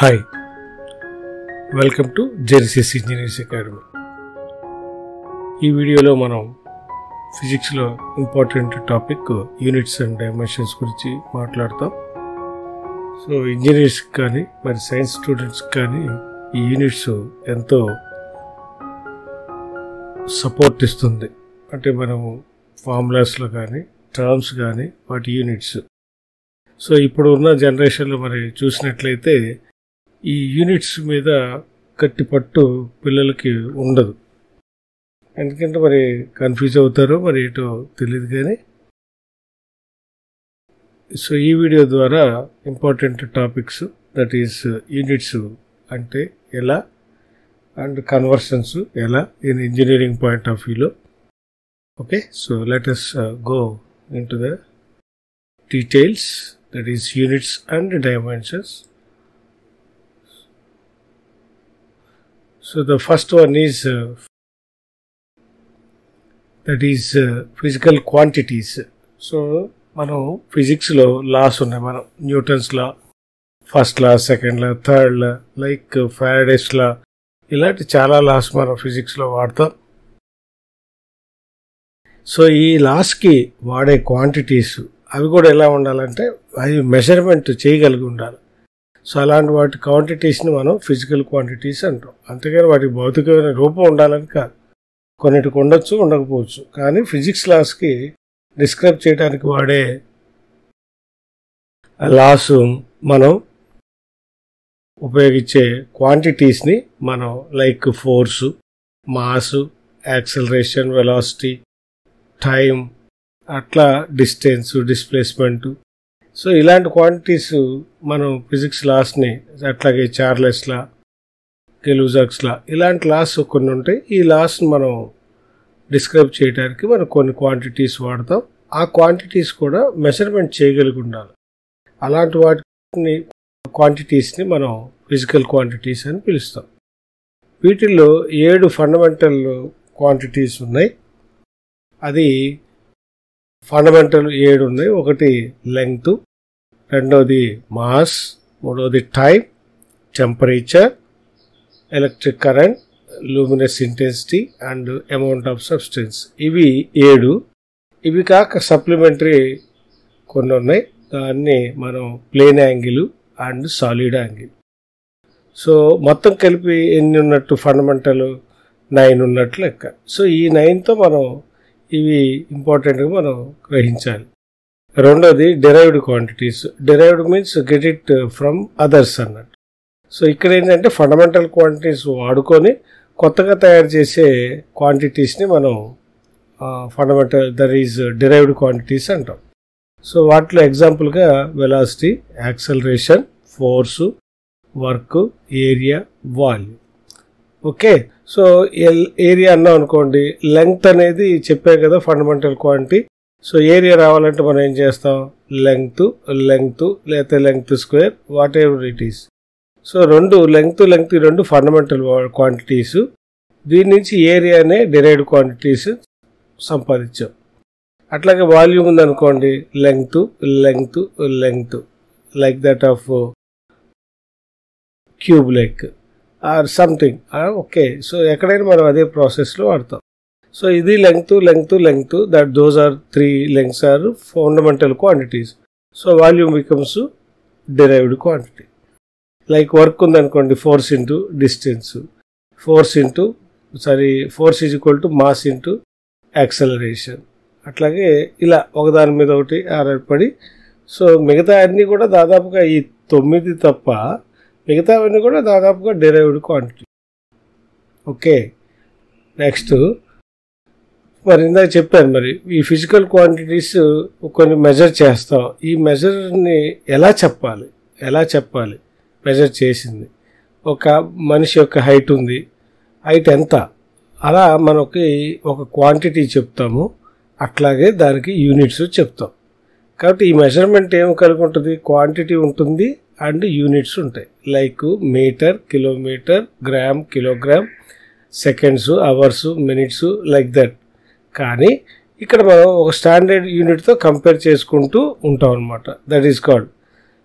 Hi welcome to జెరిసిస్ engineers academy ఈ వీడియోలో మనం ఫిజిక్స్లో important topic units and dimensions గురించి మాట్లాడతాం సో ఇంజనీర్స్కి కానీ మరి సైన్స్ స్టూడెంట్స్కి కానీ ఈ యూనిట్స్ ఎంతో సపోర్ట్ ఇస్తుంది అంటే మనము ఫార్ములాస్లో కానీ టర్మ్స్ కానీ వాటి యూనిట్స్ సో ఇప్పుడు ఉన్న జనరేషన్లో మరి చూసినట్లయితే ఈ యూనిట్స్ మీద గట్టి పట్టు పిల్లలకి ఉండదు ఎందుకంటే మరి కన్ఫ్యూజ్ అవుతారో మరి ఏటో తెలియదు కానీ సో ఈ వీడియో ద్వారా important topics that is units అంటే ఎలా అండ్ కన్వర్షన్స్ ఎలా ఇన్ ఇంజనీరింగ్ పాయింట్ ఆఫ్ వ్యూలో okay so let us go into the details that is units and dimensions. So the first one is uh, that is uh, physical quantities. So మనం ఫిజిక్స్లో laws ఉన్నాయి మనం Newton's law first law second law third law like Faraday's law ఇలాంటి చాలా loss మనం ఫిజిక్స్లో వాడతాం so ఈ లాస్కి వాడే క్వాంటిటీస్ అవి కూడా ఎలా ఉండాలంటే అవి మెజర్మెంట్ చేయగలిగి ఉండాలి సో అలాంటి వాటి క్వాంటిటీస్ని మనం ఫిజికల్ క్వాంటిటీస్ అంటాం అంతేగాని వాటి భౌతికమైన రూపం ఉండాలని కాదు కొన్నిటికి ఉండొచ్చు ఉండకపోవచ్చు కానీ ఫిజిక్స్ లాస్కి డిస్క్రైబ్ చేయడానికి వాడే లాస్ మనం ఉపయోగించే క్వాంటిటీస్ని మనం like force mass acceleration velocity time అట్లా డిస్టెన్స్ డిస్ప్లేస్మెంట్ సో ఇలాంటి క్వాంటిటీస్ మనం ఫిజిక్స్ లాస్ని అట్లాగే చార్లెస్లా కెలూజాక్స్లా ఇలాంటి లాస్ కొన్ని ఉంటాయి ఈ లాస్ని మనం డిస్క్రైబ్ చేయడానికి మనం కొన్ని క్వాంటిటీస్ వాడతాం ఆ క్వాంటిటీస్ కూడా మెజర్మెంట్ చేయగలిగి ఉండాలి అలాంటి వాటిని క్వాంటిటీస్ని మనం ఫిజికల్ క్వాంటిటీస్ అని పిలుస్తాం వీటిల్లో ఏడు ఫండమెంటల్ క్వాంటిటీస్ ఉన్నాయి అది ఫండమెంటల్ ఏడు ఉన్నాయి ఒకటి లెంగ్త్ రెండవది మాస్ మూడవది time temperature electric current luminous intensity and amount of substance ఇవి ఏడు ఇవి కాక సప్లిమెంటరీ కొన్ని ఉన్నాయి దాన్ని మనం plane angle and solid angle so మొత్తం కలిపి ఎన్ని ఉన్నట్టు ఫండమెంటల్ నైన్ ఉన్నట్లు లెక్క సో ఈ నైన్తో మనం ఇవి ఇంపార్టెంట్గా మనం గ్రహించాలి రెండోది derived quantities derived means get it from others అన్నట్టు సో ఇక్కడ ఏంటంటే ఫండమెంటల్ క్వాంటిటీస్ వాడుకొని కొత్తగా తయారు చేసే క్వాంటిటీస్ని మనం ఫండమెంటల్ దర్ ఈజ్ డెరైవ్డ్ క్వాంటిటీస్ అంటాం సో వాటిలో ఎగ్జాంపుల్గా velocity acceleration force work area value okay so area అన్నాం అనుకోండి లెంగ్త్ అనేది చెప్పే కదా ఫండమెంటల్ క్వాంటిటీ సో ఏరియా రావాలంటే మనం ఏం చేస్తాం లెంగ్త్ లెంగ్త్ లేకపోతే length square whatever it is so రెండు లెంగ్త్ లెంగ్త్ రెండు ఫండమెంటల్ క్వాంటిటీస్ దీని నుంచి ఏరియానే డిరైవ్డ్ క్వాంటిటీస్ సంపాదించాం అట్లాగే వాల్యూమ్ ఉందనుకోండి length length length like that of cube like or something okay so ఎక్కడైనా మనం అదే ప్రాసెస్లో వాడతాం సో ఇది length length length that those are three lengths are fundamental quantities so volume becomes derived quantity like work ఉందనుకోండి force into distance force into sorry force is equal to mass into acceleration అట్లాగే ఇలా ఒకదాని మీద ఒకటి ఆధారపడి so మిగతా అన్నీ కూడా దాదాపుగా ఈ తొమ్మిది తప్ప మిగతావన్నీ కూడా దాదాపుగా డెరైవ్డ్ క్వాంటిటీ ఓకే నెక్స్ట్ మరి ఇందాక చెప్పాను మరి ఈ ఫిజికల్ క్వాంటిటీస్ కొన్ని మెజర్ చేస్తాం ఈ మెజర్ని ఎలా చెప్పాలి ఎలా చెప్పాలి మెజర్ చేసింది ఒక మనిషి యొక్క హైట్ ఉంది హైట్ ఎంత అలా మనకి ఒక క్వాంటిటీ చెప్తాము అట్లాగే దానికి యూనిట్స్ చెప్తాం కాబట్టి ఈ మెజర్మెంట్ ఏం కలిగి ఉంటుంది క్వాంటిటీ ఉంటుంది అండ్ యూనిట్స్ ఉంటాయి like metre kilometre gram kilogram seconds hours minutes like that కానీ ఇక్కడ మనం ఒక స్టాండర్డ్ యూనిట్తో కంపేర్ చేసుకుంటూ ఉంటాం అనమాట that is called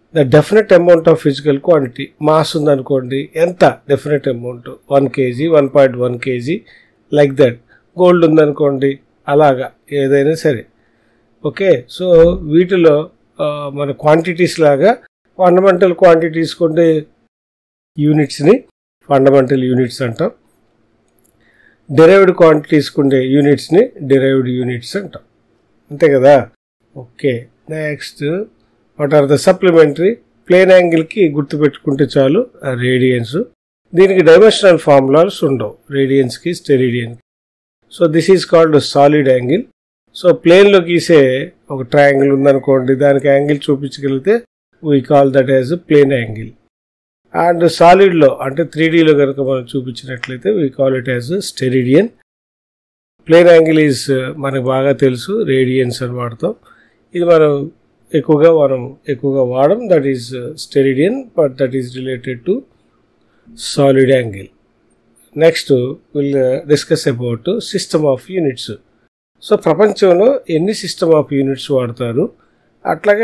the definite amount of physical quantity mass ఉందనుకోండి ఎంత definite amount one KG one point one kg like that gold ఉందనుకోండి అలాగా ఏదైనా సరే ఓకే సో వీటిలో ఆ, మన క్వాంటిటీస్ లాగా ఫండమెంటల్ క్వాంటిటీస్ కొండే యూనిట్స్ని ఫండమెంటల్ యూనిట్స్ అంటాం డెరైవ్డ్ క్వాంటిటీస్ ఉండే యూనిట్స్ని డెరైవ్డ్ యూనిట్స్ అంటాం అంతే కదా okay next what are the supplementary plane యాంగిల్కి గుర్తుపెట్టుకుంటే చాలు రేడియన్స్ దీనికి డైమెన్షనల్ ఫార్ములాస్ ఉండవు రేడియన్స్కి స్టెరిడియన్కి so this is called solid angle so ప్లేన్లో గీసే ఒక ట్రయాంగిల్ ఉందనుకోండి దానికి యాంగిల్ చూపించగలిగితే we call that as plane angle and సాలిడ్లో అంటే త్రీ డీలో కనుక మనం చూపించినట్లయితే we call it as స్టెరిడియన్ plane angle is మనకు బాగా తెలుసు రేడియన్స్ అని వాడతాం ఇది మనం ఎక్కువగా మనం ఎక్కువగా వాడడం that is steradian but that is related to solid angle next will discuss about system of units so ప్రపంచంలో ఎన్ని సిస్టమ్ ఆఫ్ యూనిట్స్ వాడతారు అట్లాగే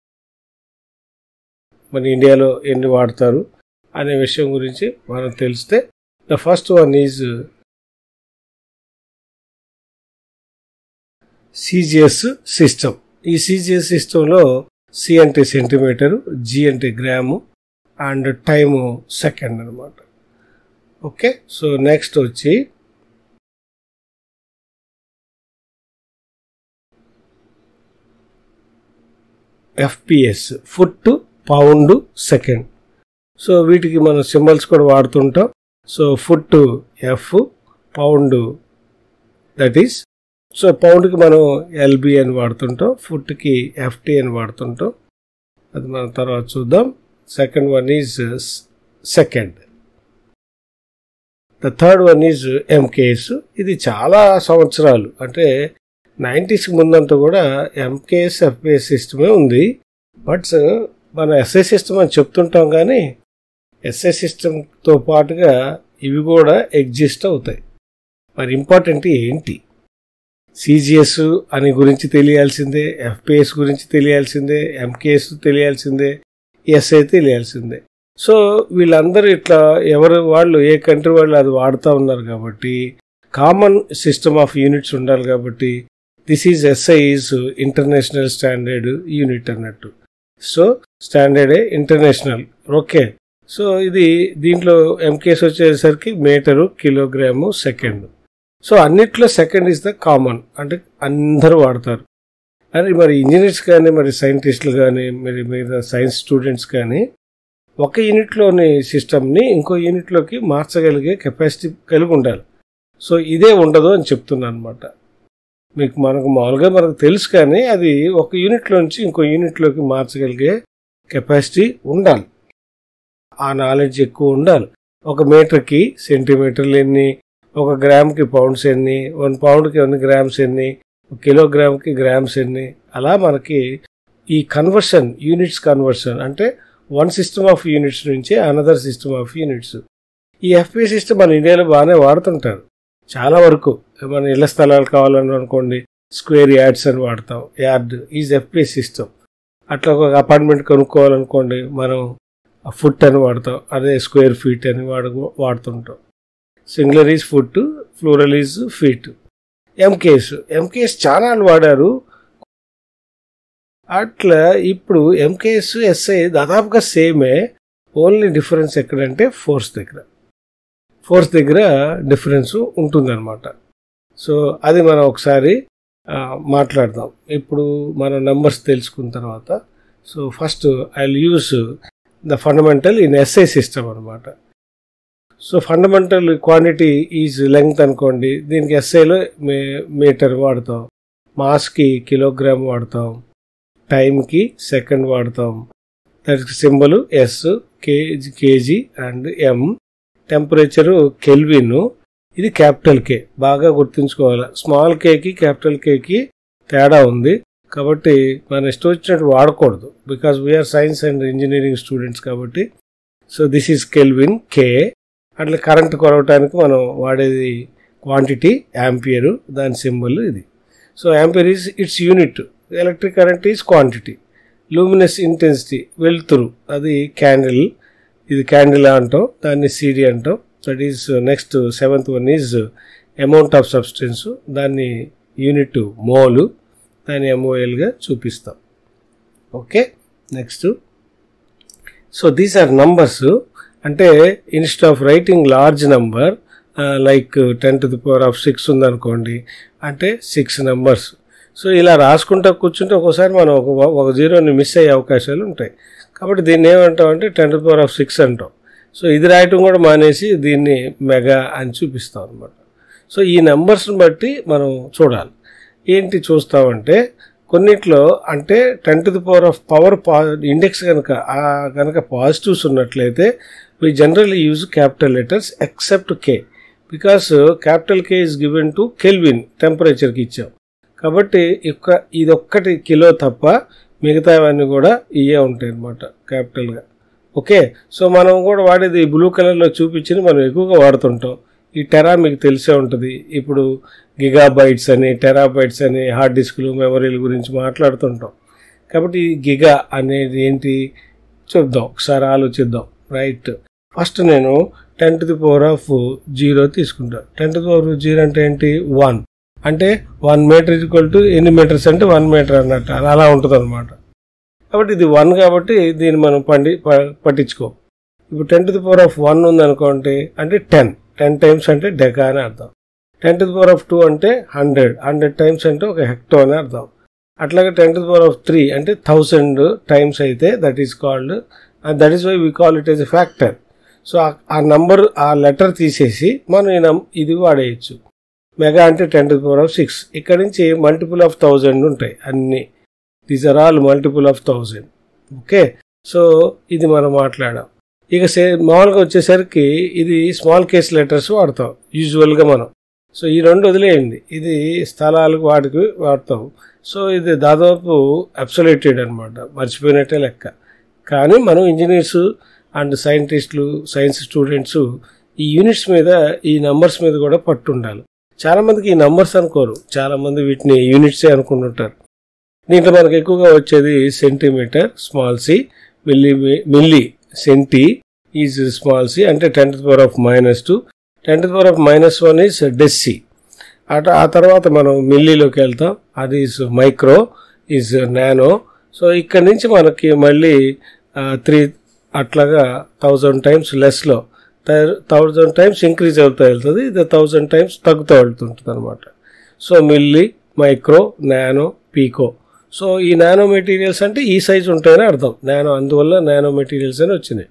మన ఇండియాలో ఎన్ని వాడతారు అనే విషయం గురించి మనం తెలిస్తే the first one is CGS system ఈ సిజిఎస్ సిస్టంలో సి అంటే సెంటీమీటరు జి అంటే గ్రాము అండ్ టైము సెకండ్ అనమాట ఓకే సో నెక్స్ట్ వచ్చి FPS foot pound second so వీటికి మనం సింబల్స్ కూడా వాడుతుంటాం so foot F pound that is so పౌండ్కి మనం ఎల్బి అని వాడుతుంటాం ఫుట్కి ఎఫ్టీ అని వాడుతుంటాం అది మనం తర్వాత చూద్దాం second one is second the third one is MKS ఇది చాలా సంవత్సరాలు అంటే నైంటీస్కి ముందంతా కూడా ఎంకేఎస్ ఎఫ్పిఎస్ సిస్టమే ఉంది బట్ మన ఎస్ఐ సిస్టమ్ అని చెప్తుంటాం కానీ ఎస్ఐ సిస్టమ్తో పాటుగా ఇవి కూడా ఎగ్జిస్ట్ అవుతాయి మరి ఇంపార్టెంట్ ఏంటి సిజిఎస్ అని గురించి తెలియాల్సిందే ఎఫ్పిఎస్ గురించి తెలియాల్సిందే ఎంకేఎస్ తెలియాల్సిందే ఎస్ఐ తెలియాల్సిందే సో వీళ్ళందరూ ఇట్లా ఎవరు వాళ్ళు ఏ కంట్రీ వాళ్ళు అది వాడుతూ ఉన్నారు కాబట్టి కామన్ సిస్టమ్ ఆఫ్ యూనిట్స్ ఉండాలి కాబట్టి this is SI is international standard unit అన్నట్టు సో స్టాండర్డే ఇంటర్నేషనల్ ఓకే సో ఇది దీంట్లో ఎంకేస్ వచ్చేసరికి మీటరు కిలోగ్రాము సెకండ్ సో అన్నిట్లో సెకండ్ ఇస్ ద కామన్ అంటే అందరూ వాడతారు అని మరి ఇంజనీర్స్ కానీ మరి సైంటిస్టులు కానీ మరి మీద సైన్స్ స్టూడెంట్స్ కానీ ఒక యూనిట్లోని సిస్టమ్ని ఇంకో యూనిట్లోకి మార్చగలిగే కెపాసిటీ కలిగి ఉండాలి సో ఇదే ఉండదు అని చెప్తున్నాను అనమాట మీకు మనకు మామూలుగా మనకు తెలుసు కానీ అది ఒక యూనిట్లో నుంచి ఇంకో యూనిట్లోకి మార్చగలిగే కెపాసిటీ ఉండాలి ఆ నాలెడ్జ్ ఎక్కువ ఉండాలి ఒక మీటర్కి సెంటీమీటర్లు ఎన్ని ఒక గ్రామ్కి పౌండ్స్ ఎన్ని వన్ పౌండ్కి ఎన్ని గ్రామ్స్ ఎన్ని ఒక కిలోగ్రామ్కి గ్రామ్స్ ఎన్ని అలా మనకి ఈ కన్వర్షన్ యూనిట్స్ కన్వర్షన్ అంటే వన్ సిస్టమ్ ఆఫ్ యూనిట్స్ నుంచి అనదర్ సిస్టమ్ ఆఫ్ యూనిట్స్ ఈ ఎఫ్పి సిస్టమ్ మన ఇండియాలో బాగానే వాడుతుంటారు చాలా వరకు మన ఇళ్ల స్థలాలు కావాలని అనుకోండి స్క్వేర్ యార్డ్స్ అని వాడతాం యార్డ్ ఈజ్ ఎఫ్పి సిస్టమ్ అట్లా ఒక అపార్ట్మెంట్ కొనుక్కోవాలనుకోండి మనం ఫుట్ అని వాడతాం అదే స్క్వేర్ ఫీట్ అని వాడు వాడుతుంటాం singular is foot plural is feet MKS MKS చాలా వాడారు అట్లా ఇప్పుడు ఎంకేఎస్ ఎస్ఐ దాదాపుగా సేమే ఓన్లీ డిఫరెన్స్ ఎక్కడంటే ఫోర్స్ దగ్గర ఫోర్స్ దగ్గర డిఫరెన్స్ ఉంటుందన్నమాట సో అది మనం ఒకసారి ఆ, మాట్లాడదాం ఇప్పుడు మనం నెంబర్స్ తెలుసుకున్న తర్వాత so first I use the fundamental in SI system అనమాట so fundamental quantity is length అనుకోండి దీనికి ఎస్ఐలో మే మీటర్ వాడతాం మాస్కి కిలోగ్రామ్ వాడతాం టైంకి సెకండ్ వాడతాం దానికి symbol S kg kg and M temperature kelvin ఇది క్యాపిటల్ కే బాగా గుర్తుంచుకోవాలి స్మాల్ కేకి క్యాపిటల్ కేకి తేడా ఉంది కాబట్టి మన ఇష్టం వచ్చినట్టు వాడకూడదు because we are science and engineering students కాబట్టి so this is kelvin K అట్లా కరెంట్ కొరవటానికి మనం వాడేది క్వాంటిటీ యాంపియర్ దాని సింబల్ ఇది so ampere is its unit electric current is quantity luminous intensity వెలుతురు అది క్యాండిల్ ఇది క్యాండిల్ అంటాం దాన్ని సిడి అంటాం that is next seventh one is amount of substance దాన్ని యూనిట్ మోలు దాన్ని ఎంఓఎల్గా చూపిస్తాం okay next so these are numbers అంటే instead of writing large number like ten to the power of six ఉందనుకోండి అంటే సిక్స్ నెంబర్స్ సో ఇలా రాసుకుంటా కూర్చుంటే ఒక్కోసారి మనం ఒక ఒక జీరోని మిస్ అయ్యే అవకాశాలు ఉంటాయి కాబట్టి దీన్ని ఏమంటాం అంటే ten to power of six అంటాం సో ఇది రాయటం కూడా మానేసి దీన్ని మెగా అని చూపిస్తాం అనమాట సో ఈ నెంబర్స్ని బట్టి మనం చూడాలి ఏంటి చూస్తామంటే కొన్నిట్లో అంటే ten to the power of power పా ఇండెక్స్ కనుక ఆ కనుక పాజిటివ్స్ ఉన్నట్లయితే we generally use capital letters except K because capital K is given to kelvin టెంపరేచర్కి ఇచ్చాం కాబట్టి ఇక ఇదొక్కటి కిలో తప్ప మిగతావన్నీ కూడా ఇవే ఉంటాయి అన్నమాట క్యాపిటల్గా ఓకే సో మనం కూడా వాడేది బ్లూ కలర్లో చూపించి మనం ఎక్కువగా వాడుతుంటాం ఈ టెరా మీకు తెలిసే ఉంటుంది ఇప్పుడు గిగాబైట్స్ అని టెరాబైట్స్ అని హార్డ్ డిస్క్లు మెమరీల గురించి మాట్లాడుతుంటాం కాబట్టి ఈ గిగా అనేది ఏంటి చూద్దాం ఒకసారి ఆలోచిద్దాం రైట్ ఫస్ట్ నేను ten to the power of zero తీసుకుంటాను ten to the power of zero అంటే ఏంటి వన్ అంటే వన్ మీటర్ ఈక్వల్ టు ఎన్ని మీటర్స్ అంటే వన్ మీటర్ అన్నట్టు అది అలా ఉంటుంది అనమాట కాబట్టి ఇది వన్ కాబట్టి దీన్ని మనం పండి ప- పట్టించుకో ఇప్పుడు ten to the power of one ఉందనుకోండి అంటే టెన్ టెన్ టైమ్స్ అంటే డెకా అని అర్థం ten to the power of two అంటే హండ్రెడ్ హండ్రెడ్ టైమ్స్ అంటే ఒక హెక్టో అని అర్థం అట్లాగే ten to the power of three అంటే థౌసండ్ టైమ్స్ అయితే that is called that is why we call it as a factor so ఆ number ఆ లెటర్ తీసేసి మనం ఈ నం- ఇది వాడేయచ్చు మెగా అంటే ten to the power of six ఇక్కడ నుంచి మల్టిపుల్ ఆఫ్ థౌజండ్ ఉంటాయి అన్ని these are all multiple of thousand okay so ఇది మనం మాట్లాడాం ఇక సే మామూలుగా వచ్చేసరికి ఇది స్మాల్ కేస్ లెటర్స్ వాడతాం యూజువల్గా మనం సో ఈ రెండు వదిలేయండి ఇది స్థలాలకు వాటికి వాడతాం సో ఇది దాదాపు అబ్సొలేటెడ్ అనమాట మర్చిపోయినట్టే లెక్క కానీ మనం ఇంజనీర్స్ అండ్ సైంటిస్టులు సైన్స్ స్టూడెంట్స్ ఈ యూనిట్స్ మీద ఈ నంబర్స్ మీద కూడా పట్టు ఉండాలి చాలా మందికి ఈ నంబర్స్ అనుకోరు చాలా మంది వీటిని యూనిట్సే అనుకుంటుంటారు దీంట్లో మనకు ఎక్కువగా వచ్చేది centimetre small C milli milli centi is small C అంటే ten to power of minus two ten to power of minus one is deci అట ఆ తర్వాత మనం మిల్లీలోకి వెళ్తాం అది is micro is nano so ఇక్కడ నుంచి మనకి మళ్ళీ త్రీ అట్లాగా థౌజండ్ టైమ్స్ లెస్లో థౌజండ్ టైమ్స్ ఇంక్రీజ్ అవుతూ వెళ్తుంది ఇది థౌజండ్ టైమ్స్ తగ్గుతూ వెళ్తుంటుంది అనమాట so milli micro nano pico so ఈ నానో మెటీరియల్స్ అంటే ఈ సైజ్ ఉంటాయని అర్థం నానో అందువల్ల నానో మెటీరియల్స్ అని వచ్చినాయి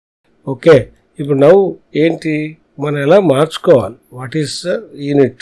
ఓకే ఇప్పుడు నవ్వు ఏంటి మనం ఎలా మార్చుకోవాలి what is unit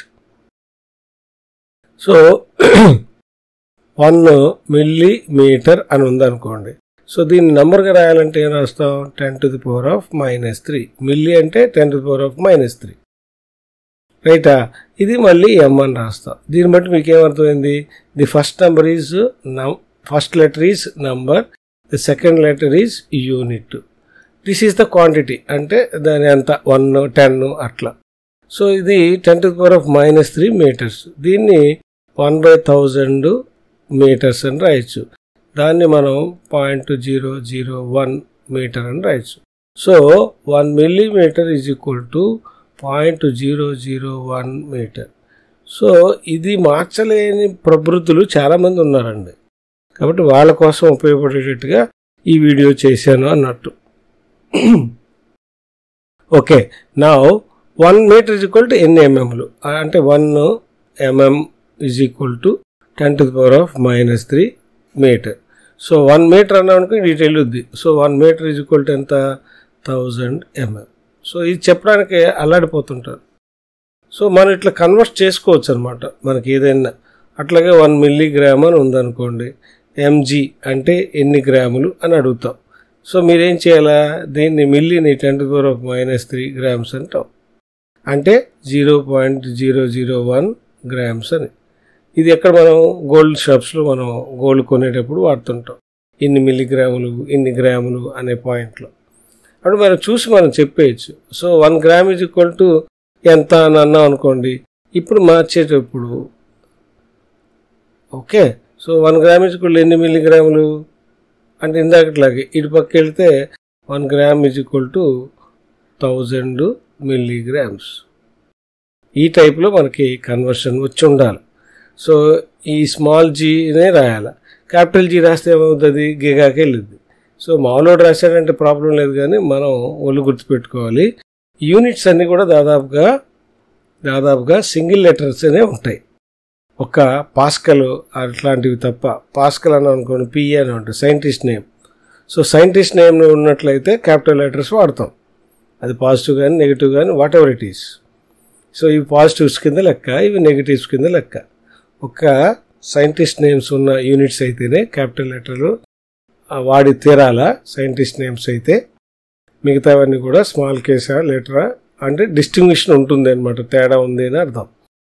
so one millimetre అని ఉందనుకోండి సో దీన్ని నంబర్గా రాయాలంటే ఏం రాస్తాం ten to the power of minus three milli అంటే ten to the power of minus three రైటా ఇది మళ్ళీ ఎం అని రాస్తాం దీన్ని బట్టి మీకు ఏమర్థమైంది the first number is first letter is number the second letter is unit this is the quantity అంటే దాని అంత వన్ టెన్ అట్లా సో ఇది ten to power of minus three metres దీన్ని వన్ బై థౌజండ్ మీటర్స్ అని రాయొచ్చు దాన్ని మనం point zero zero one metre అని రాయొచ్చు so one millimetre is equal to point zero zero one metre so ఇది మార్చలేని ప్రవృత్తులు చాలామంది ఉన్నారండి కాబట్టి వాళ్ళ కోసం ఉపయోగపడేటట్టుగా ఈ వీడియో చేశాను అన్నట్టు ఓకే నా one metre is equal to ఎన్ని ఎంఎంలు అంటే one mm is equal to ten to the power of minus three metre so one metre అన్నామనుకో ఇది వెళ్ళుద్ది so one metre is equal to ఎంత థౌజండ్ ఎంఎం సో ఇది చెప్పడానికి అల్లాడిపోతుంటారు సో మనం ఇట్లా కన్వర్ట్ చేసుకోవచ్చు అనమాట మనకి ఏదైనా అట్లాగే వన్ మిల్లీగ్రామ్ అని ఉందనుకోండి ఎంజీ అంటే ఎన్ని గ్రాములు అని అడుగుతాం సో మీరేం చేయాలా దీన్ని మిల్లీని ten to power of minus three grams అంటాం అంటే zero point zero zero one grams అని ఇది ఎక్కడ మనం గోల్డ్ షాప్స్లో మనం గోల్డ్ కొనేటప్పుడు వాడుతుంటాం ఇన్ని మిల్లీగ్రాములు ఇన్ని గ్రాములు అనే పాయింట్లో అప్పుడు మనం చూసి మనం చెప్పేయచ్చు so one gram is equal to ఎంత అని అన్నాం అనుకోండి ఇప్పుడు మార్చేటప్పుడు okay so one gram is equal ఎన్ని మిల్లీగ్రాములు అంటే ఇందాకట్లాగే ఇటు పక్క వెళ్తే one gram is equal to thousand milligrams ఈ టైప్లో మనకి కన్వర్షన్ వచ్చి ఉండాలి సో ఈ స్మాల్ జీనే రాయాలి క్యాపిటల్ జీ రాస్తే ఏమవుతుంది గిగాకి వెళ్ళింది సో మామూలు రాశాడంటే ప్రాబ్లం లేదు కానీ మనం ఒళ్ళు గుర్తుపెట్టుకోవాలి యూనిట్స్ అన్నీ కూడా దాదాపుగా దాదాపుగా సింగిల్ లెటర్స్ అనే ఉంటాయి ఒక పాస్కల్ అట్లాంటివి తప్ప పాస్కల్ అని అనుకోండి పిఏ అని ఉంటుంది scientist name so scientist name ఉన్నట్లయితే క్యాపిటల్ లెటర్స్ వాడతాం అది పాజిటివ్ కానీ నెగిటివ్ కానీ whatever it is so ఇవి పాజిటివ్స్ కింద లెక్క ఇవి నెగిటివ్స్ కింద లెక్క ఒక సైంటిస్ట్ నేమ్స్ ఉన్న యూనిట్స్ అయితేనే క్యాపిటల్ లెటర్లు వాడి తీరాలా సైంటిస్ట్ నేమ్స్ అయితే మిగతావన్నీ కూడా స్మాల్ కేసా లెటరా అంటే డిస్టింగ్విషన్ ఉంటుంది అనమాట తేడా ఉంది అని అర్థం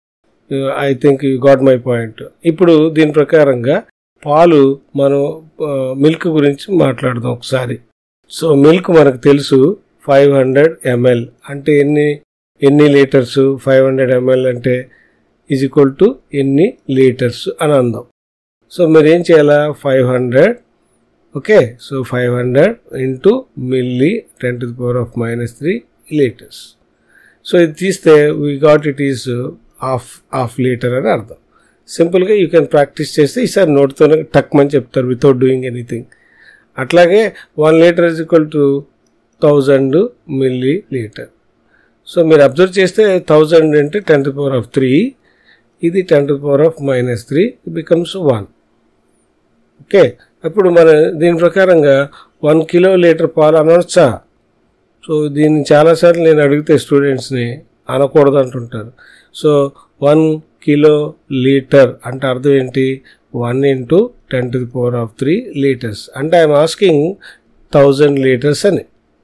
I think you got my point ఇప్పుడు దీని ప్రకారంగా పాలు మనం మిల్క్ గురించి మాట్లాడదాం ఒకసారి సో మిల్క్ మనకు తెలుసు ఫైవ్ హండ్రెడ్ ఎంఎల్ అంటే ఎన్ని ఎన్ని లీటర్స్ ఫైవ్ హండ్రెడ్ ఎంఎల్ అంటే ఈజ్ ఈక్వల్ టు ఎన్ని లీటర్స్ అని అందాం సో మీరు ఏం చేయాలా five hundred okay so five hundred into milli ten to the power of minus three litres so ఇది తీస్తే we got it is half half litre అని అర్థం సింపుల్గా యూ కెన్ ప్రాక్టీస్ చేస్తే ఈసారి నోట్తోనే టక్మని చెప్తారు వితౌట్ డూయింగ్ ఎనీథింగ్ అట్లాగే one litre is equal to thousand millilitre so మీరు అబ్జర్వ్ చేస్తే థౌజండ్ అంటే ten to power of three ఇది ten to power of minus three becomes one okay ఇప్పుడు మన దీని ప్రకారంగా వన్ కిలో లీటర్ పాలు అనవచ్చా సో దీన్ని చాలాసార్లు నేను అడిగితే స్టూడెంట్స్ని అనకూడదు అంటుంటారు సో వన్ కిలో లీటర్ అంటే అర్థం ఏంటి one into ten to the power of three litres అంటే ఐఎమ్ ఆస్కింగ్ థౌజండ్ లీటర్స్ అని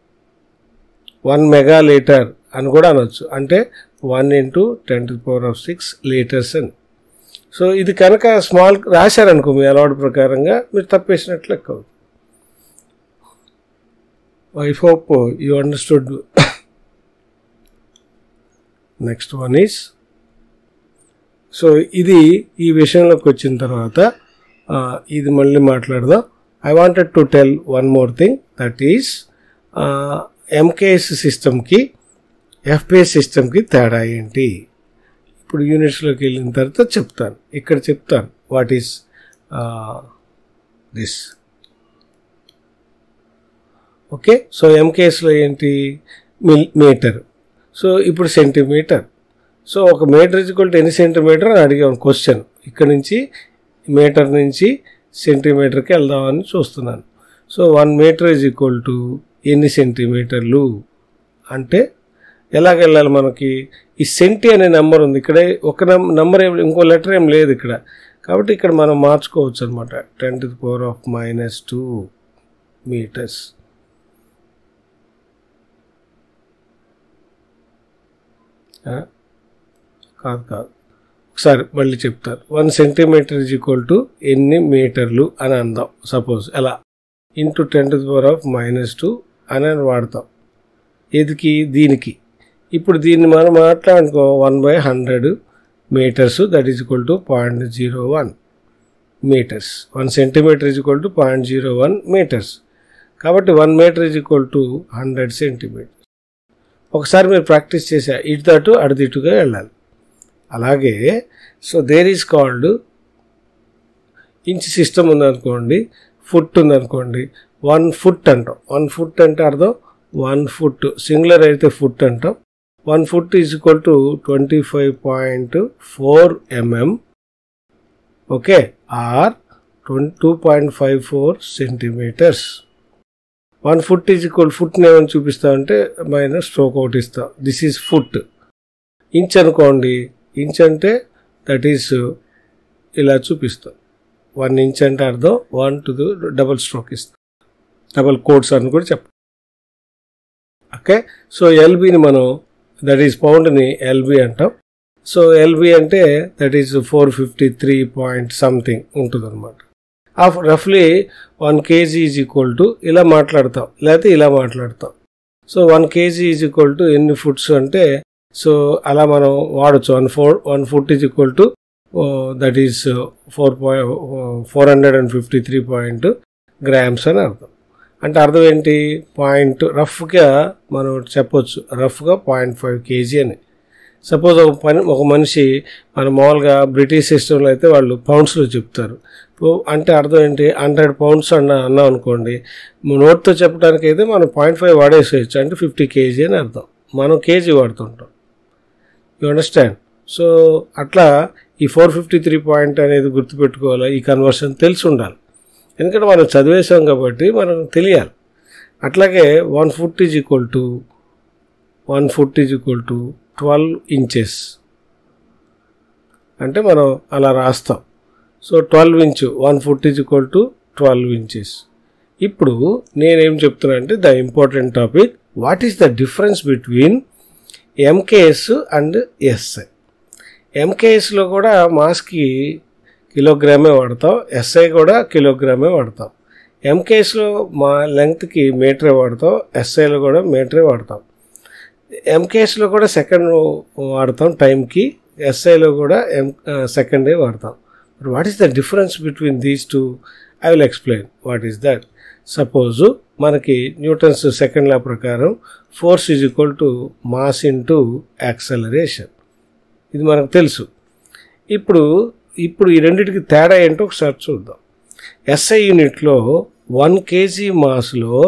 వన్ మెగా లీటర్ అని కూడా అనొచ్చు అంటే one into ten to the power of six litres అని సో ఇది కనుక స్మాల్ రాశారనుకో మీ అలవాటు ప్రకారంగా మీరు తప్పేసినట్లు లెక్క అవుతుంది I hope you understood next one is so ఇది ఈ విషయంలోకి వచ్చిన తర్వాత ఇది మళ్ళీ మాట్లాడదాం I wanted to tell one more thing that is MKS సిస్టమ్కి ఎఫ్పిఎస్ సిస్టమ్కి తేడా ఏంటి ఇప్పుడు యూనిట్స్లోకి వెళ్ళిన తర్వాత చెప్తాను ఇక్కడ చెప్తాను what is this okay so ఎంకేఎస్లో ఏంటి మిల్ మీటర్ సో ఇప్పుడు సెంటీమీటర్ సో ఒక మీటర్ ఈక్వల్ టు ఎన్ని సెంటీమీటర్ అని అడిగాను క్వశ్చన్ ఇక్కడ నుంచి మీటర్ నుంచి సెంటీమీటర్కి వెళ్దామని చూస్తున్నాను so one metre is equal to ఎన్ని సెంటీమీటర్లు అంటే ఎలాగ వెళ్ళాలి మనకి ఈ సెంటి అనే నెంబర్ ఉంది ఇక్కడ ఒక నెంబర్ ఏం ఇంకో లెటర్ ఏం లేదు ఇక్కడ కాబట్టి ఇక్కడ మనం మార్చుకోవచ్చు అనమాట ten to the power of minus two metres కాదు కాదు ఒకసారి మళ్ళీ చెప్తారు one centimetre is equal to ఎన్ని మీటర్లు అని అందాం సపోజ్ ఎలా into ten to the power of minus two అని వాడతాం ఎదికి దీనికి ఇప్పుడు దీన్ని మనం మాట్లాడుకో one by hundred metres that is equal to point zero one metres one centimetre is equal to point zero one metres కాబట్టి one metre is equal to hundred centimetres ఒకసారి మీరు ప్రాక్టీస్ చేసా ఇటు దటు అడిదిటుగా వెళ్ళాలి అలాగే so there is called inch system ఉందనుకోండి ఫుట్ ఉందనుకోండి వన్ ఫుట్ అంటాం వన్ ఫుట్ అంటే అర్థం వన్ ఫుట్ సింగులర్ అయితే ఫుట్ అంటాం one foot is equal to twenty five point four mm okay or twenty two point five four centimetres one foot is equal ఫుట్ని ఏమైనా చూపిస్తామంటే minus stroke out ఇస్తాం this is foot inch అనుకోండి inch అంటే that is ఇలా చూపిస్తాం one inch అంటే అర్థం వన్ టు డబల్ స్ట్రోక్ ఇస్తాం డబల్ కోడ్స్ అని కూడా చెప్ప ఓకే సో ఎల్బిని మనం దట్ ఈస్ పౌండ్ని ఎల్బి అంటాం సో ఎల్బి అంటే that is four fifty three point something ఉంటుంది అనమాట ఆఫ్ రఫ్లీ one kg is equal to ఇలా మాట్లాడతాం లేకపోతే ఇలా మాట్లాడతాం so one kg is equal to ఎన్ని ఫుట్స్ అంటే సో అలా మనం వాడచ్చు one four one foot is equal to that is four point four hundred and fifty three point grams అని అర్థం అంటే అర్థం ఏంటి పాయింట్ రఫ్గా మనం చెప్పొచ్చు రఫ్గా పాయింట్ ఫైవ్ కేజీ అని సపోజ్ ఒక పని ఒక మనిషి మన మామూలుగా బ్రిటిష్ సిస్టంలో అయితే వాళ్ళు పౌండ్స్లో చెప్తారు ఓ- అంటే అర్థం ఏంటి హండ్రెడ్ పౌండ్స్ అన్న అన్నాం అనుకోండి నోట్తో చెప్పడానికి అయితే మనం పాయింట్ ఫైవ్ వాడేసేయచ్చు అంటే ఫిఫ్టీ కేజీ అని అర్థం మనం కేజీ వాడుతుంటాం యూ అండర్స్టాండ్ సో అట్లా ఈ ఫోర్ ఫిఫ్టీ త్రీ పాయింట్ అనేది గుర్తుపెట్టుకోవాలి ఈ కన్వర్షన్ తెలిసి ఉండాలి ఎందుకంటే మనం చదివేసాం కాబట్టి మనం తెలియాలి అట్లాగే one foot is equal to one foot is equal to twelve inches అంటే మనం అలా రాస్తాం so twelve inch one foot is equal to twelve inches ఇప్పుడు నేనేం చెప్తున్నా అంటే the important topic what is the difference between MKS and SI ఎంకేఎస్లో కూడా మాస్కి కిలోగ్రామే వాడతాం ఎస్ఐ కూడా కిలోగ్రామే వాడతాం ఎంకేఎస్లో మా లెంగ్త్కి మీటరే వాడతాం ఎస్ఐలో కూడా మీటరే వాడతాం ఎంకేఎస్లో కూడా సెకండ్ వాడతాం టైంకి ఎస్ఐలో కూడా ఎం సెకండే వాడతాం but what is the difference between these two I will explain what is that suppose మనకి న్యూటన్స్ సెకండ్ లా ప్రకారం force is equal to mass into acceleration ఇది మనకు తెలుసు ఇప్పుడు ఇప్పుడు ఈ రెండింటికి తేడా ఏంటో ఒకసారి చూద్దాం ఎస్ఐ యూనిట్లో వన్ కేజీ మాస్లో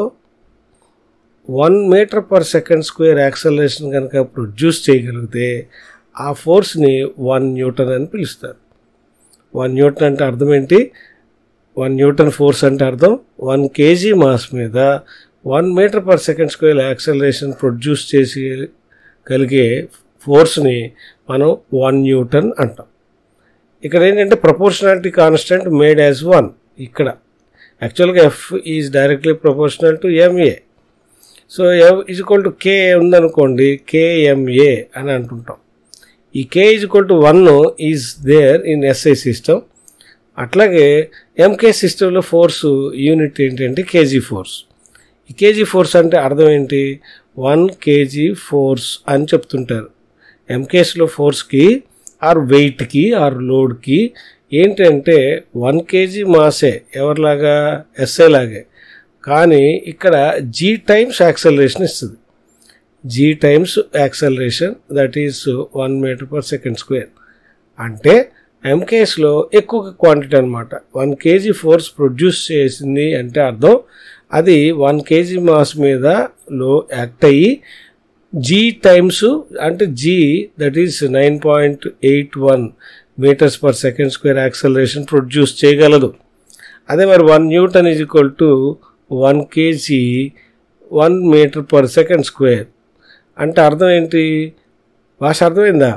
one metre per second square acceleration కనుక ప్రొడ్యూస్ చేయగలిగితే ఆ ఫోర్స్ని వన్ న్యూటన్ అని పిలుస్తారు వన్ న్యూటన్ అంటే అర్థం ఏంటి వన్ న్యూటన్ ఫోర్స్ అంటే అర్థం వన్ కేజీ మాస్ మీద one metre per second square acceleration produce చేసి కలిగే ఫోర్స్ని మనం వన్ న్యూటన్ అంటాం ఇక్కడ ఏంటంటే proportionality constant made as one ఇక్కడ యాక్చువల్గా F is directly proportional to MA so F is equal to K ఉందనుకోండి కేఎంఏ అని అంటుంటాం ఈ K is equal to one is there in SI system అట్లాగే ఎంకే సిస్టంలో ఫోర్స్ యూనిట్ ఏంటంటే kg force ఈ కేజీ ఫోర్స్ అంటే అర్థం ఏంటి వన్ కేజీ ఫోర్స్ అని చెప్తుంటారు ఎంకేస్లో ఫోర్స్కి ఆర్ వెయిట్కి ఆర్ లోడ్కి ఏంటంటే వన్ కేజీ మాసే ఎవరిలాగా ఎస్ఐ లాగే కానీ ఇక్కడ జీ టైమ్స్ యాక్సలరేషన్ ఇస్తుంది g times acceleration that is one metre per second square అంటే ఎంకేస్లో ఎక్కువ క్వాంటిటీ అనమాట వన్ కేజీ ఫోర్స్ ప్రొడ్యూస్ చేసింది అంటే అర్థం అది వన్ కేజీ మాస్ మీద లో యాక్ట్ అయ్యి జీ టైమ్స్ అంటే g that is nine point eight one metres per second square acceleration produce చేయగలదు అదే మరి one newton is equal to one KG one metre per second square అంటే అర్థం ఏంటి భాష అర్థమైందా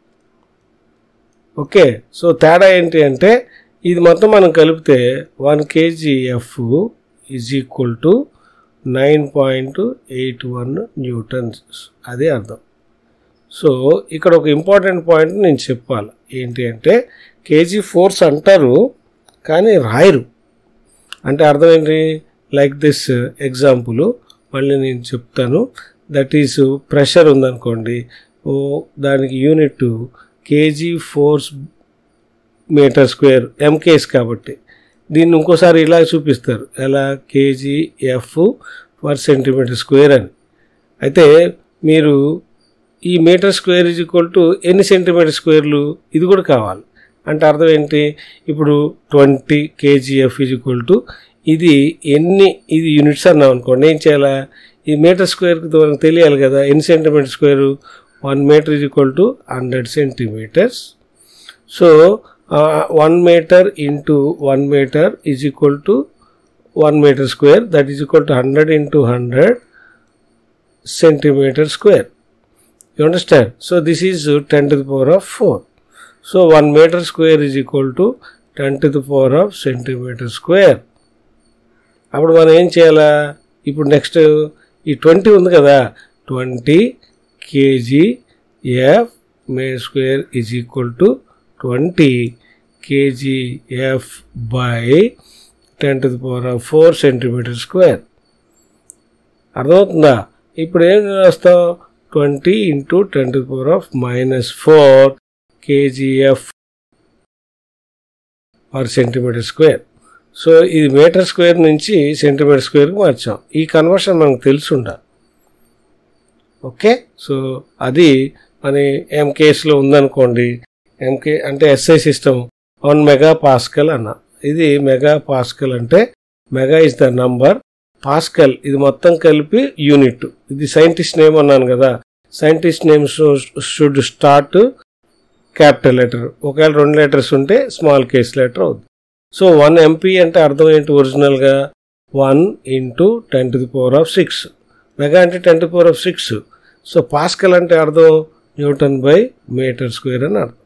ఓకే సో తేడా ఏంటి అంటే ఇది మొత్తం మనం కలిపితే one kg F is equal to nine point eight one newtons అదే అర్థం సో ఇక్కడ ఒక ఇంపార్టెంట్ పాయింట్ నేను చెప్పాలి ఏంటి అంటే కేజీ ఫోర్స్ అంటారు కానీ రాయరు అంటే అర్థం ఏంటి లైక్ దిస్ ఎగ్జాంపుల్ మళ్ళీ నేను చెప్తాను దట్ ఈస్ ప్రెషర్ ఉందనుకోండి ఓ దానికి unit kg force metre square MKS కాబట్టి దీన్ని ఇంకోసారి ఇలా చూపిస్తారు ఎలా kg F per centimetre square అని అయితే మీరు ఈ metre square is equal to ఎన్ని సెంటీమీటర్ స్క్వేర్లు ఇది కూడా కావాలి అంటే అర్థం ఏంటి ఇప్పుడు twenty KGF is equal to ఇది ఎన్ని ఇది యూనిట్స్ అన్నాం అనుకోండి ఏం చేయాలా ఈ మీటర్ స్క్వేర్కి మనకు తెలియాలి కదా ఎన్ని centimetre square one metre is equal to hundred centimetres so one metre into one metre is equal to one metre square that is equal to hundred into hundred centimeter square. You understand? So this is uh, 10 to the power of 4. So 1 meter square is equal to 10 to the power of centimeter square. అప్పుడు మనం ఏం చేయాలా ఇప్పుడు next ఈ twenty ఉంది కదా twenty kg F మే square is equal to twenty kg F by ten to the power of four centimetre square అర్థమవుతుందా ఇప్పుడు ఏం రాస్తాం twenty into ten to power of minus four KGF per centimetre square so ఇది metre square నుంచి centimetre స్క్వేర్కి మార్చాం ఈ conversion మనకు తెలిసి ఉండాలి ఓకే సో అది మన ఎంకేఎస్లో ఉందనుకోండి ఎంకే అంటే SI system one mega pascal అన్న ఇది మెగా పాస్కల్ అంటే mega is the number pascal ఇది మొత్తం కలిపి యూనిట్ ఇది సైంటిస్ట్ నేమ్ అన్నాను కదా scientist name should start capital letter ఒకవేళ రెండు లెటర్స్ ఉంటే స్మాల్ కేస్ లెటర్ అవుతుంది సో వన్ ఎంపీ అంటే అర్థం ఏంటి ఒరిజినల్గా one into ten to the power of six mega అంటే ten to power of six so pascal అంటే అర్థం న్యూటన్ బై మీటర్ స్క్వేర్ అని అర్థం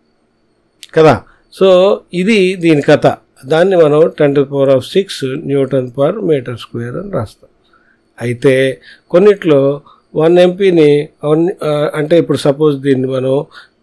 కదా సో ఇది దీని కథ దాన్ని మనం ten to power of six newton per metre square అని రాస్తాం అయితే కొన్నిట్లో వన్ ఎంపీని అంటే ఇప్పుడు సపోజ్ దీన్ని మనం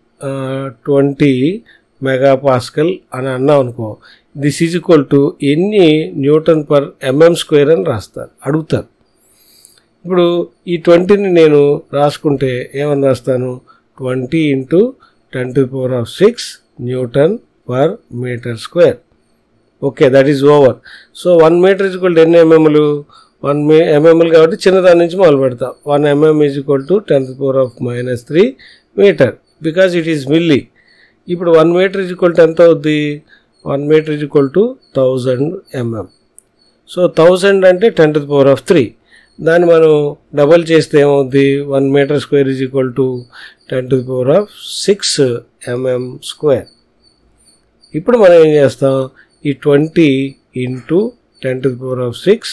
ట్వంటీ మెగా పాస్కల్ అని అన్నాం అనుకో దిస్ ఈజ్ ఈక్వల్ టు ఎన్ని న్యూటన్ పర్ ఎంఎం స్క్వేర్ అని రాస్తారు అడుగుతారు ఇప్పుడు ఈ ట్వంటీని నేను రాసుకుంటే ఏమని రాస్తాను twenty into ten to power of six newton per metre square okay that is over so one metre is equal to ఎన్ని ఎంఎంలు వన్ మీ ఎంఎంలు కాబట్టి చిన్నదాని నుంచి మొదలు పెడతాం one mm is equal to tenth power of minus three metre because it is milli ఇప్పుడు one metre is equal to ఎంత అవుద్ది one metre is equal to thousand mm so thousand అంటే ten to power of three దాన్ని మనం double చేస్తే ఏమవుద్ది one metre square is equal to ten to power of six mm square ఇప్పుడు మనం ఏం చేస్తాం ఈ twenty into ten to power of six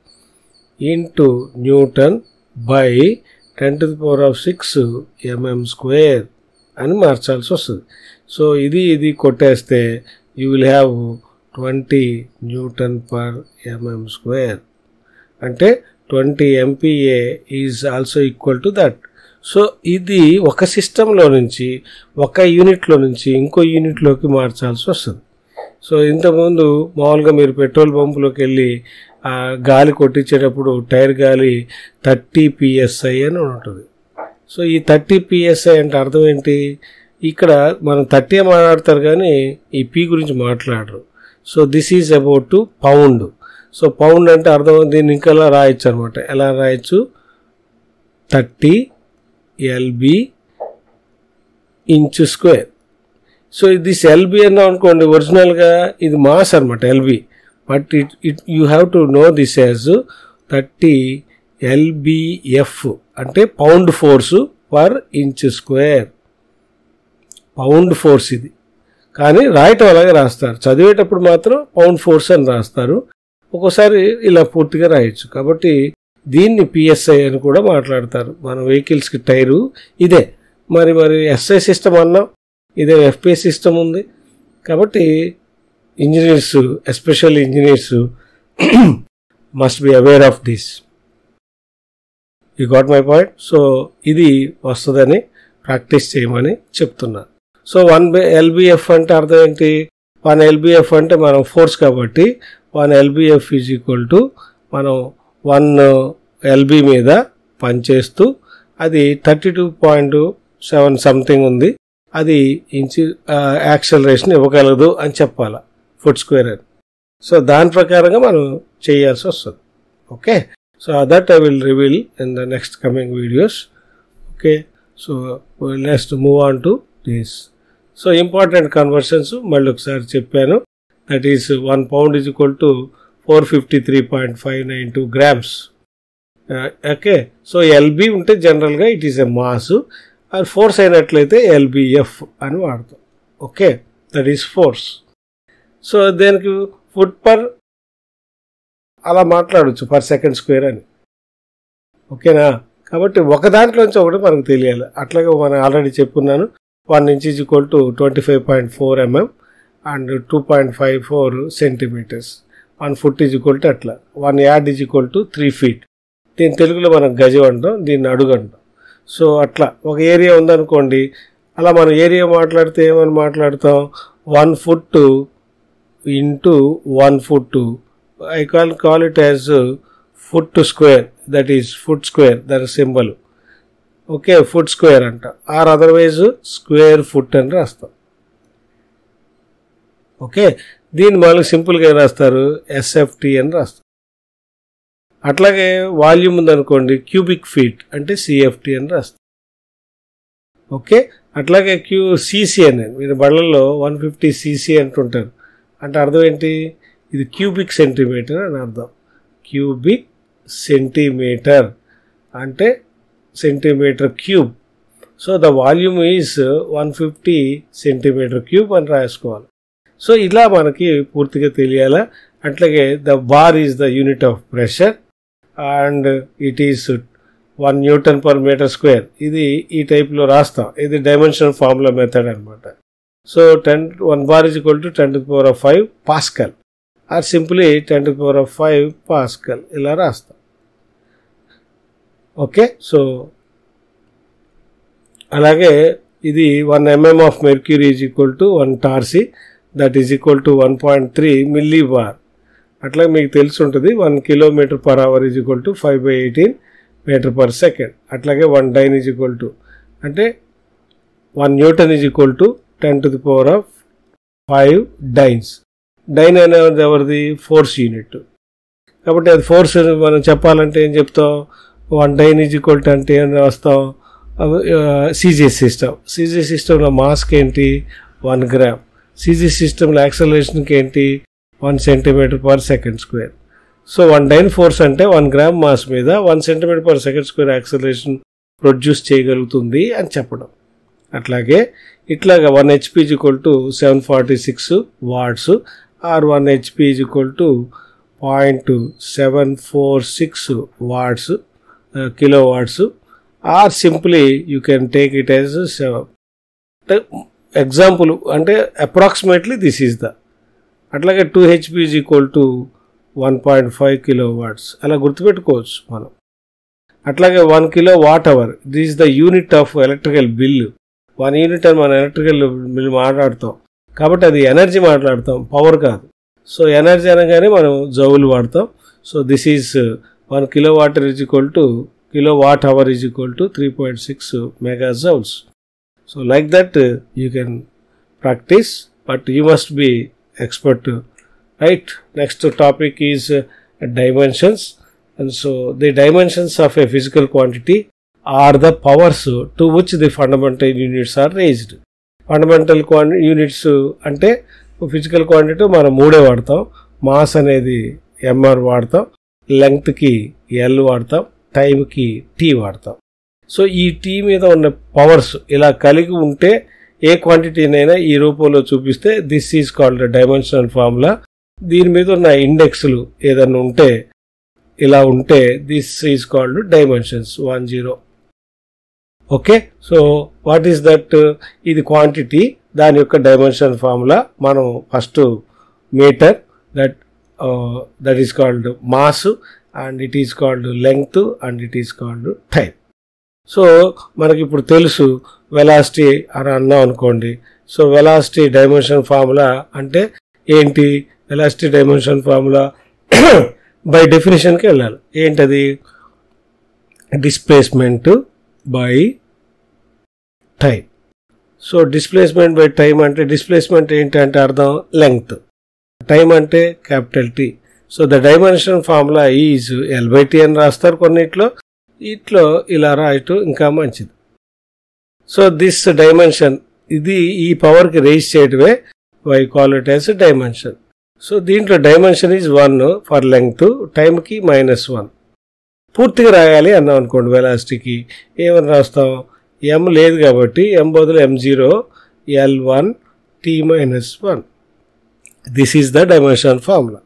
into newton by ten to power of six mm square అని మార్చాల్సి వస్తుంది సో ఇది ఇది కొట్టేస్తే you will have twenty newton per MM square అంటే twenty MPa is also equal to that so ఇది ఒక సిస్టంలో నుంచి ఒక యూనిట్లో నుంచి ఇంకో యూనిట్లోకి మార్చాల్సి వస్తుంది సో ఇంతకుముందు మామూలుగా మీరు పెట్రోల్ పంపులోకి వెళ్ళి ఆ గాలి కొట్టించేటప్పుడు టైర్ గాలి థర్టీ పిఎస్ఐ అని ఉంటుంది సో ఈ థర్టీ పిఎస్ఐ అంటే అర్థం ఏంటి ఇక్కడ మనం థర్టీ మాట్లాడతారు కానీ ఈ పి గురించి మాట్లాడరు so this is about two pound so pound అంటే అర్థం దీన్ని ఇంకలా రాయొచ్చు అనమాట ఎలా రాయొచ్చు thirty LB inch square so this LB అన్నాం అనుకోండి ఒరిజినల్గా ఇది మాస్ అనమాట LB but it it you have to know this as thirty LBF అంటే pound force per inch square pound force ఇది కానీ రాయటం అలాగే రాస్తారు చదివేటప్పుడు మాత్రం పౌండ్ ఫోర్స్ అని రాస్తారు ఒక్కోసారి ఇలా పూర్తిగా రాయొచ్చు కాబట్టి దీన్ని పిఎస్ఐ అని కూడా మాట్లాడతారు మన వెహికల్స్కి టైరు ఇదే మరి మరి ఎస్ఐ సిస్టమ్ అన్నాం ఇదే ఎఫ్పిఐ సిస్టమ్ ఉంది కాబట్టి engineers especial engineers must be aware of this you got my point so ఇది వస్తుందని ప్రాక్టీస్ చేయమని చెప్తున్నా సో వన్ బై ఎల్బిఎఫ్ అంటే అర్థం ఏంటి వన్ ఎల్బిఎఫ్ అంటే మనం ఫోర్స్ కాబట్టి one LBF is equal to మనం వన్ ఎల్బి మీద పనిచేస్తూ అది thirty two point seven something ఉంది అది ఇంచు యాక్సలరేషన్ ఇవ్వగలదు అని చెప్పాలి ఫుట్ స్క్వేర్ అని సో దాని ప్రకారంగా మనం చేయాల్సి వస్తుంది okay so that I will reveal in the next coming videos okay so next move on to this so important conversions మళ్ళీ ఒకసారి చెప్పాను that is one pound is equal to four fifty three point five nine two grams okay so LB ఉంటే జనరల్గా it is a mass అది force అయినట్లయితే LBF అని వాడతాం okay that is force so దేనికి ఫుట్ పర్ అలా మాట్లాడచ్చు per second square అని ఓకేనా కాబట్టి ఒక దాంట్లోంచి ఒకటి మనకు తెలియాలి అట్లాగే మనం ఆల్రెడీ చెప్పున్నాను one inch is equal to twenty five point four mm and two point five four centimetres one foot is equal to అట్లా one yard is equal to three feet దీని తెలుగులో మనం గజం అంటాం దీన్ని అడుగు అంటాం సో అట్లా ఒక ఏరియా ఉందనుకోండి అలా మనం ఏరియా మాట్లాడితే ఏమని మాట్లాడతాం one foot into one foot I call call it as foot square that is foot square that symbol okay foot square అంట ఆర్ అదర్వైజ్ స్క్వేర్ ఫుట్ అని రాస్తాం ఓకే దీన్ని మళ్ళీ సింపుల్గా ఏం రాస్తారు ఎస్ఎఫ్టీ అని రాస్తారు అట్లాగే వాల్యూమ్ ఉందనుకోండి క్యూబిక్ ఫీట్ అంటే సిఎఫ్టీ అని రాస్తారు ఓకే అట్లాగే క్యూ సీసీ అని మీరు బళ్ళల్లో వన్ ఫిఫ్టీ సీసీ అంటుంటారు అంటే అర్థం ఏంటి ఇది క్యూబిక్ సెంటీమీటర్ అని అర్థం క్యూబిక్ సెంటీమీటర్ అంటే centimetre cube so the volume is one fifty centimetre cube అని రాసుకోవాలి సో ఇలా మనకి పూర్తిగా తెలియాలా అట్లాగే the bar is the unit of pressure and it is one newton per metre square ఇది ఈ టైప్లో రాస్తాం ఇది డైమెన్షన్ ఫార్ములా మెథడ్ అనమాట so ten one bar is equal to ten to power of five pascal or simply ten to power of five pascal ఇలా రాస్తాం okay so అలాగే ఇది one mm of mercury is equal to one torr that is equal to one point three milli bar అట్లా మీకు తెలిసి ఉంటుంది one kilometre per hour is equal to five by eighteen metre per second అట్లాగే one dyne is equal to అంటే one newton is equal to ten to the power of five dynes dyne అనేది ఎవరిది force unit కాబట్టి అది force మనం చెప్పాలంటే ఏం చెప్తాం one dyne is equal to అంటే ఏం రాస్తాం సీజీ సిస్టమ్ సీజీ సిస్టంలో మాస్క్ ఏంటి వన్ గ్రామ్ సీజీ సిస్టంలో యాక్సలరేషన్కి ఏంటి one centimetre per second square so one dyne force అంటే వన్ గ్రామ్ మాస్ మీద one centimetre per second square acceleration produce చేయగలుగుతుంది అని చెప్పడం అట్లాగే ఇట్లాగా one HP equal to seven forty six watts or one HP equal to point seven four six watts kilo watts are simply you can take it as example అంటే approximately this is the అట్లాగే two HP is equal to one point five kilowatts అలా గుర్తుపెట్టుకోవచ్చు మనం అట్లాగే one kilowatt hour this the unit of electrical bill one unit అని మనం electrical bill మాట్లాడతాం కాబట్టి అది ఎనర్జీ మాట్లాడతాం పవర్ కాదు సో ఎనర్జీ అనగానే మనం జౌలు వాడతాం so this is one kilo water is equal to kilowatt hour is equal to three point six megajoules so like that you can practice but you must be expert right next topic is uh, dimensions and so the dimensions of a physical quantity are the powers to which the fundamental units are raised fundamental quantity units అంటే physical quantity మనం మూడే వాడతాం mass అనేది MR వాడతాం లెంగ్త్కి L వాడతాం టైంకి tea వాడతాం so ఈ టీ మీద ఉన్న పవర్స్ ఇలా కలిగి ఉంటే ఏ క్వాంటిటీనైనా ఈ రూపంలో చూపిస్తే this is called dimensional formula దీని మీద ఉన్న ఇండెక్స్లు ఏదన్నా ఉంటే ఇలా ఉంటే this is called dimensions one zero okay so what is that ఇది క్వాంటిటీ దాని యొక్క డైమెన్షన్ ఫార్ములా మనం first metre that that is called mass and it is called length and it is called time so మనకి ఇప్పుడు తెలుసు velocity అని అన్నాం అనుకోండి సో వెలాసిటీ డైమెన్షన్ ఫార్ములా అంటే ఏంటి వెలాసిటీ డైమెన్షన్ ఫార్ములా బై డెఫినేషన్కి వెళ్ళాలి ఏంటది displacement by time so displacement by time అంటే డిస్ప్లేస్మెంట్ ఏంటంటే అర్థం లెంగ్త్ టైం అంటే capital T so the dimension formula is L by T అని రాస్తారు కొన్నిట్లో ఇట్లో ఇలా రాయటం ఇంకా మంచిది సో దిస్ డైమెన్షన్ ఇది ఈ పవర్కి రేజ్ చేయడమే why call it as dimension so దీంట్లో dimension is one for length టైంకి మైనస్ వన్ పూర్తిగా రాయాలి అన్నాం అనుకోండి వెలాసిటీకి ఏమని రాస్తాం ఎం లేదు కాబట్టి ఎం బదులు M zero L one T minus one this is the dimension formula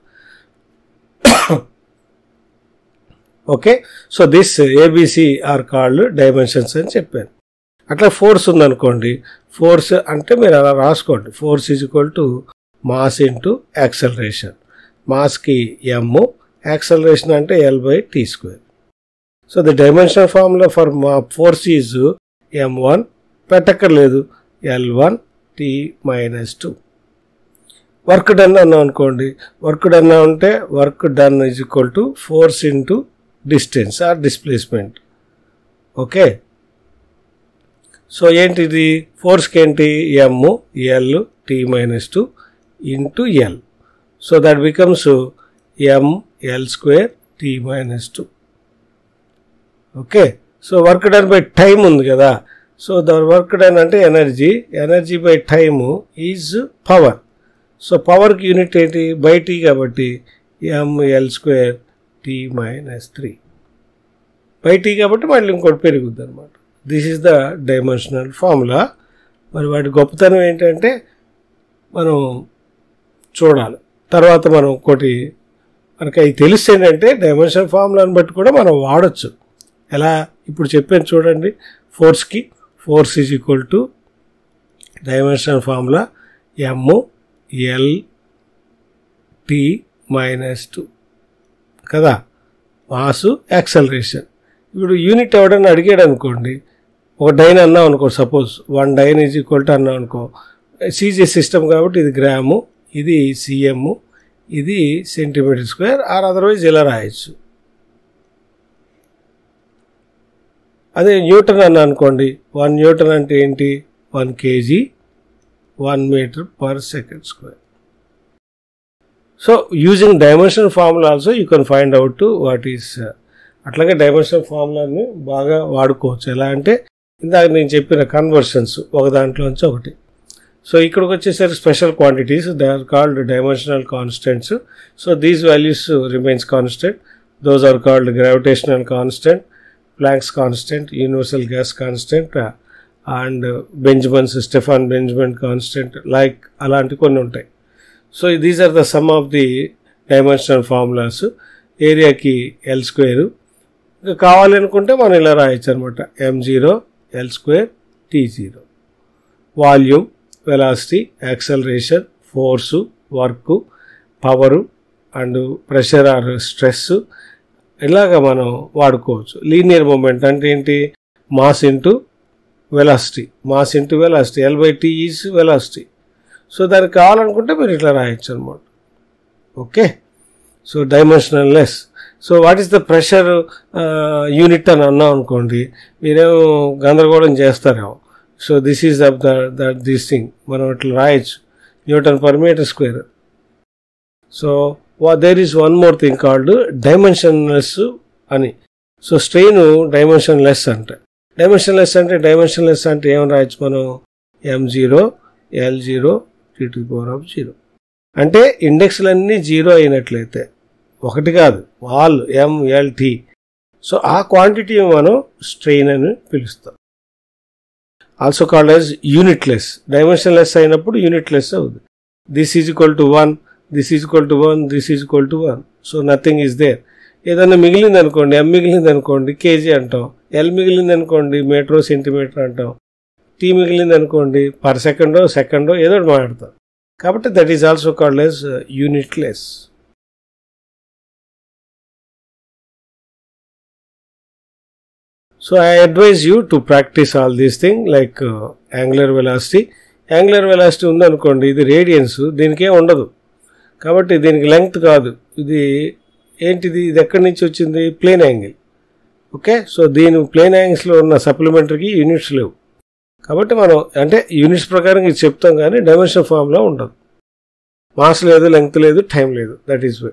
okay so this ABC are called dimensions అని చెప్పాను అట్లా ఫోర్స్ ఉందనుకోండి ఫోర్స్ అంటే మీరు అలా రాసుకోండి force is equal to mass into acceleration మాస్కి ఎమ్ యాక్సలరేషన్ అంటే L by T square so the dimension formula for మా ఫోర్స్ ఈజ్ ఎం వన్ పెట్టక్కర్లేదు L one T minus two work done అన్నాం అనుకోండి వర్క్ డన్ అంటే work done is equal to force into distance or displacement okay so ఏంటిది ఫోర్స్కి ఏంటి M L T minus two into L so that becomes M L square T minus two okay so work done by time ఉంది కదా so the work done అంటే energy energy by time is power so పవర్కి unit ఏంటి by T కాబట్టి M L square T minus three by T కాబట్టి మళ్ళీ ఇంకోటి పెరుగుద్ది అనమాట this is the dimensional formula మరి వాటి గొప్పతనం ఏంటంటే మనం చూడాలి తర్వాత మనం ఇంకోటి మనకి అవి తెలిస్తే ఏంటంటే డైమెన్షనల్ ఫార్ములాని బట్టి కూడా మనం వాడచ్చు ఎలా ఇప్పుడు చెప్పాను చూడండి ఫోర్స్కి force is equal to dimensional formula M L T minus two కదా మాసు యాక్సలరేషన్ ఇప్పుడు యూనిట్ ఎవడన్నా అడిగాడు అనుకోండి ఒక డైన్ అన్నాం అనుకో suppose one dyne is equal to అన్నాం అనుకో సీజీ సిస్టమ్ కాబట్టి ఇది గ్రాము ఇది సిఎమ్ ఇది సెంటీమీటర్ స్క్వేర్ ఆర్ అదర్వైజ్ ఇలా రాయొచ్చు అదే న్యూటన్ అన్న అనుకోండి వన్ న్యూటన్ అంటే ఏంటి one KG one metre per second square so using dimension formula also you can find out what is అట్లాగే డైమెన్షన్ ఫార్ములాని బాగా వాడుకోవచ్చు ఎలా అంటే ఇందాక నేను చెప్పిన కన్వర్షన్స్ ఒక దాంట్లోంచి ఒకటి సో ఇక్కడికి వచ్చేసరికి special quantities they are called dimensional constants so these values remains constant those are called gravitational constant Planck's constant universal gas constant and Boltzmann's Stefan Boltzmann constant like అలాంటి కొన్ని ఉంటాయి so these are the some of the dimensional formulas ఏరియాకి L square ఇంకా కావాలనుకుంటే మనం ఇలా రాయొచ్చు అనమాట M zero L square T zero volume velocity acceleration force work power and pressure or stress ఇలాగ మనం వాడుకోవచ్చు లీనియర్ మూమెంట్ అంటే ఏంటి mass into velocity mass into velocity L by T is velocity so దానికి కావాలనుకుంటే మీరు ఇట్లా రాయొచ్చు అనమాట okay so dimensional less so what is the pressure unit అని అన్నాం అనుకోండి మీరేమో గందరగోళం చేస్తారేమో so this is of the that this thing మనం ఇట్లా రాయొచ్చు newton per metre square so there is one more thing called dimensionless అని సో స్ట్రెయిన్ డైమెన్షన్ లెస్ అంటే డైమెన్షన్ లెస్ అంటే డైమెన్షన్ లెస్ అంటే ఏమని రాయొచ్చు మనం M zero L zero T to power of zero అంటే ఇండెక్స్లన్నీ జీరో అయినట్లయితే ఒకటి కాదు ఆల్ ఎంఎల్టీ సో ఆ క్వాంటిటీ మనం స్ట్రెయిన్ అని పిలుస్తాం also called as unitless dimensionless అయినప్పుడు యూనిట్ లెస్ అవుతుంది this is equal to one this is equal to one this is equal to one so nothing is there ఏదైనా మిగిలింది అనుకోండి ఎం మిగిలింది అనుకోండి కేజీ అంటాం ఎల్ మిగిలింది అనుకోండి మీటరో సెంటీమీటర్ అంటాం టీ మిగిలింది అనుకోండి పర్ సెకండో సెకండో ఏదో ఒకటి మాట్లాడతాం కాబట్టి that is also called as unitless so I advise you to practice all these thing like angular velocity angular velocity ఉందనుకోండి ఇది రేడియన్స్ దీనికే ఉండదు కాబట్టి దీనికి లెంగ్త్ కాదు ఇది ఏంటిది ఇది ఎక్కడి నుంచి వచ్చింది ప్లేన్ యాంగిల్ ఓకే సో దీని ప్లేన్ యాంగిల్స్లో ఉన్న సప్లిమెంటరీకి యూనిట్స్ లేవు కాబట్టి మనం అంటే యూనిట్స్ ప్రకారం ఇది చెప్తాం కానీ డైమెన్షన్ ఫామ్లో ఉండదు మాస్ లేదు లెంగ్త్ లేదు టైం లేదు that is why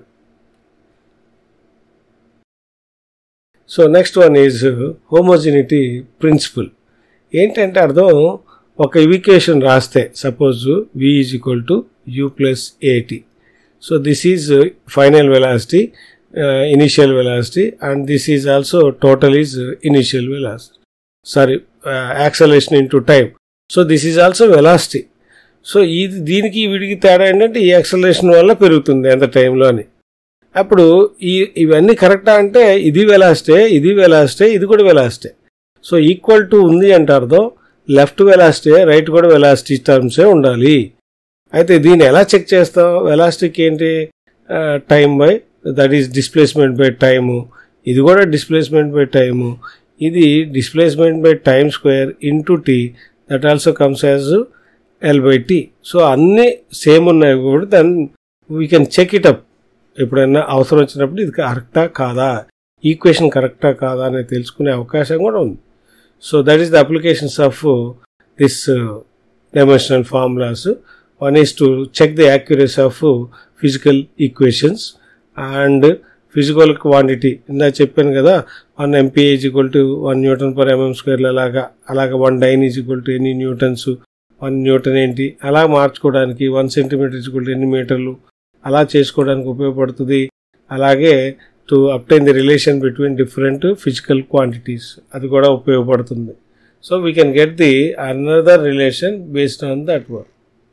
so next one is homogeneity principle ఏంటంటే అర్థం ఒక ఈక్వేషన్ రాస్తే suppose V is equal to U plus AT so this is final velocity initial velocity and this is also total is initial velocity sorry acceleration into time so this is also velocity so ఇది దీనికి వీడికి తేడా ఏంటంటే ఈ acceleration వల్ల పెరుగుతుంది ఎంత టైంలో అని అప్పుడు ఈ ఇవన్నీ కరెక్టా అంటే ఇది వెలాస్టే ఇది వెలాస్టే ఇది కూడా వెలాస్టే సో ఈక్వల్ టు ఉంది అంటే అర్థం లెఫ్ట్ వెలాస్టే రైట్ కూడా వెలాసిటీ టర్మ్సే ఉండాలి అయితే దీన్ని ఎలా చెక్ చేస్తాం వెలాస్టిక్ ఏంటి time by that is displacement by time ఇది కూడా డిస్ప్లేస్మెంట్ బై టైము ఇది displacement by time square into T that also comes as L by T so అన్నీ సేమ్ ఉన్నాయి కూడా then we can check it up ఎప్పుడైనా అవసరం వచ్చినప్పుడు ఇది కరెక్టా కాదా ఈక్వేషన్ కరెక్టా కాదా అనేది తెలుసుకునే అవకాశం కూడా ఉంది so that is the applications of this dimensional formulas one is to check the accuracy of physical equations and physical quantity ఇందా చెప్పాను కదా one MP is equal to one newton per MM square అలాగా అలాగా one dyne is equal to ఎన్ని newtons one newton ఏంటి అలా మార్చుకోవడానికి one centimetre is equal to ఎన్ని మీటర్లు అలా చేసుకోవడానికి ఉపయోగపడుతుంది అలాగే to obtain the relation between different physical quantities అది కూడా ఉపయోగపడుతుంది so we can get the another relation based on that work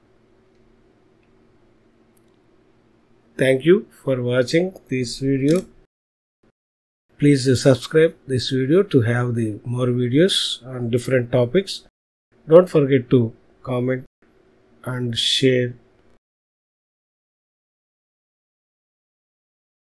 Thank you for watching this video. Please subscribe this video to have the more videos on different topics. Don't forget to comment and share